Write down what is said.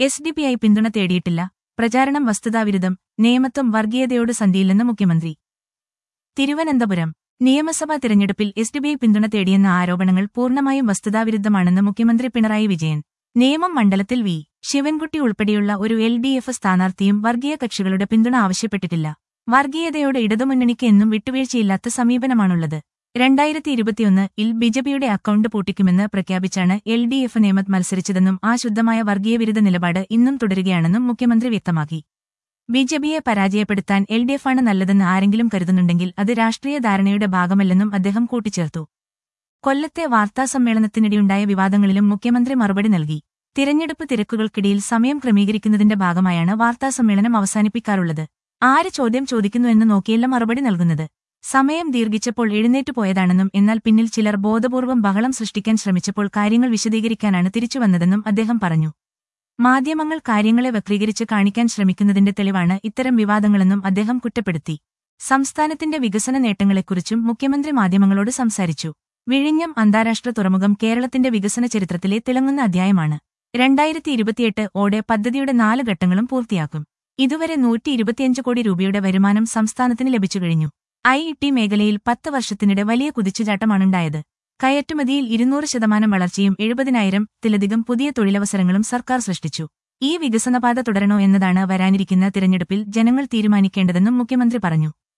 S D P I പിന്തുണ തേടിയിട്ടില്ല പ്രചാരണം വസ്തുതാവിരുദ്ധം നിയമത്വം വർഗീയതയോട് സന്ധിയില്ലെന്ന് മുഖ്യമന്ത്രി തിരുവനന്തപുരം നിയമസഭാ തിരഞ്ഞെടുപ്പിൽ എസ് ഡി ബി ഐ പിന്തുണ തേടിയെന്ന ആരോപണങ്ങൾ പൂർണ്ണമായും വസ്തുതാവിരുദ്ധമാണെന്ന് മുഖ്യമന്ത്രി പിണറായി വിജയൻ നേമം മണ്ഡലത്തിൽ വി ശിവൻകുട്ടി ഉൾപ്പെടെയുള്ള ഒരു എൽ ഡി എഫ് സ്ഥാനാർത്ഥിയും വർഗീയ കക്ഷികളുടെ പിന്തുണ ആവശ്യപ്പെട്ടിട്ടില്ല വർഗീയതയോട് ഇടതുമുന്നണിക്ക് എന്നും വിട്ടുവീഴ്ചയില്ലാത്ത സമീപനമാണുള്ളത് രണ്ടായിരത്തി ഇരുപത്തിയൊന്ന് ഇൽ ബിജെപിയുടെ അക്കൌണ്ട് പൂട്ടിക്കുമെന്ന് പ്രഖ്യാപിച്ചാണ് എൽ ഡി എഫ് നിയമത്ത് മത്സരിച്ചതെന്നും ആ ശുദ്ധമായ വർഗീയവിരുദ്ധ നിലപാട് ഇന്നും തുടരുകയാണെന്നും മുഖ്യമന്ത്രി വ്യക്തമാക്കി ബിജെപിയെ പരാജയപ്പെടുത്താൻ എൽ ഡി എഫാണ് നല്ലതെന്ന് ആരെങ്കിലും കരുതുന്നുണ്ടെങ്കിൽ അത് രാഷ്ട്രീയ ധാരണയുടെ ഭാഗമല്ലെന്നും അദ്ദേഹം കൂട്ടിച്ചേർത്തു കൊല്ലത്തെ വാർത്താസമ്മേളനത്തിനിടെയുണ്ടായ വിവാദങ്ങളിലും മുഖ്യമന്ത്രി മറുപടി നൽകി തിരഞ്ഞെടുപ്പ് തിരക്കുകൾക്കിടയിൽ സമയം ക്രമീകരിക്കുന്നതിന്റെ ഭാഗമായാണ് വാർത്താസമ്മേളനം അവസാനിപ്പിക്കാറുള്ളത് ആര് ചോദ്യം ചോദിക്കുന്നു എന്ന് നോക്കിയല്ല മറുപടി നൽകുന്നത് സമയം ദീർഘിച്ചപ്പോൾ എഴുന്നേറ്റു പോയതാണെന്നും എന്നാൽ പിന്നിൽ ചിലർ ബോധപൂർവം ബഹളം സൃഷ്ടിക്കാൻ ശ്രമിച്ചപ്പോൾ കാര്യങ്ങൾ വിശദീകരിക്കാനാണ് തിരിച്ചുവന്നതെന്നും അദ്ദേഹം പറഞ്ഞു മാധ്യമങ്ങൾ കാര്യങ്ങളെ വക്രീകരിച്ച് കാണിക്കാൻ ശ്രമിക്കുന്നതിന്റെ തെളിവാണ് ഇത്തരം വിവാദങ്ങളെന്നും അദ്ദേഹം കുറ്റപ്പെടുത്തി സംസ്ഥാനത്തിന്റെ വികസന നേട്ടങ്ങളെക്കുറിച്ചും മുഖ്യമന്ത്രി മാധ്യമങ്ങളോട് സംസാരിച്ചു വിഴിഞ്ഞം അന്താരാഷ്ട്ര തുറമുഖം കേരളത്തിന്റെ വികസന ചരിത്രത്തിലെ തിളങ്ങുന്ന അധ്യായമാണ് രണ്ടായിരത്തി ഇരുപത്തിയെട്ട് ഓടെ പദ്ധതിയുടെ നാല് ഘട്ടങ്ങളും പൂർത്തിയാക്കും ഇതുവരെ നൂറ്റി ഇരുപത്തിയഞ്ച് കോടി രൂപയുടെ വരുമാനം സംസ്ഥാനത്തിന് ലഭിച്ചു കഴിഞ്ഞു ഐ ടി മേഖലയിൽ പത്ത് വർഷത്തിനിടെ വലിയ കുതിച്ചുചാട്ടമാണുണ്ടായത് കയറ്റുമതിയിൽ ഇരുന്നൂറ് ശതമാനം വളർച്ചയും എഴുപതിനായിരം ത്തിലധികം പുതിയ തൊഴിലവസരങ്ങളും സർക്കാർ സൃഷ്ടിച്ചു ഈ വികസനപാത തുടരണോ എന്നതാണ് വരാനിരിക്കുന്ന തിരഞ്ഞെടുപ്പിൽ ജനങ്ങൾ തീരുമാനിക്കേണ്ടതെന്നും മുഖ്യമന്ത്രി പറഞ്ഞു